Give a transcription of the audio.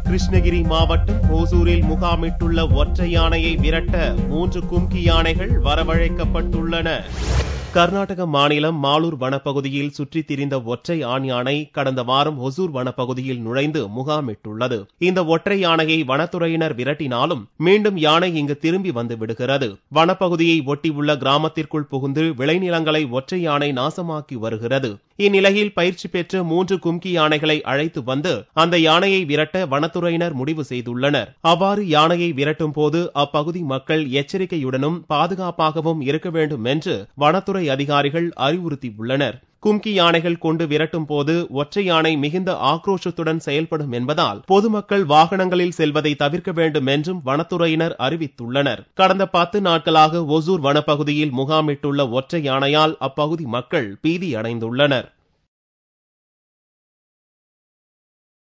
கிருஷ்ணகிரி மாவட்டம் ஓசூரில் முகாமிட்டுள்ள ஒற்றை யானையை விரட்ட மூன்று கும்கி யானைகள் வரவழைக்கப்பட்டுள்ளன கர்நாடக மாநிலம் மாலூர் வனப்பகுதியில் சுற்றித் திரிந்த ஒற்றை ஆண் யானை கடந்த வாரம் ஒசூர் வனப்பகுதியில் நுழைந்து முகாமிட்டுள்ளது இந்த ஒற்றை யானையை வனத்துறையினர் விரட்டினாலும் மீண்டும் யானை இங்கு திரும்பி வந்து விடுகிறது வனப்பகுதியை ஒட்டியுள்ள கிராமத்திற்குள் புகுந்து விளைநிலங்களை ஒற்றை யானை நாசமாக்கி வருகிறது இந்நிலையில் பயிற்சி பெற்ற மூன்று கும்கி யானைகளை அழைத்து வந்து அந்த யானையை விரட்ட வனத்துறையினர் முடிவு செய்துள்ளனர் அவ்வாறு யானையை விரட்டும் போது அப்பகுதி மக்கள் எச்சரிக்கையுடனும் பாதுகாப்பாகவும் இருக்க வேண்டும் என்று வனத்துறை அதிகாரிகள் அறிவுறுத்தியுள்ளனர் கும்கி யானைகள் கொண்டு விரட்டும் போது ஒற்றை யானை மிகுந்த ஆக்ரோஷத்துடன் செயல்படும் என்பதால் பொதுமக்கள் வாகனங்களில் செல்வதை தவிர்க்க வேண்டும் என்றும் வனத்துறையினர் அறிவித்துள்ளனர் கடந்த பத்து நாட்களாக ஒசூர் வனப்பகுதியில் முகாமிட்டுள்ள ஒற்றை யானையால் அப்பகுதி மக்கள் பீதி அடைந்துள்ளனர்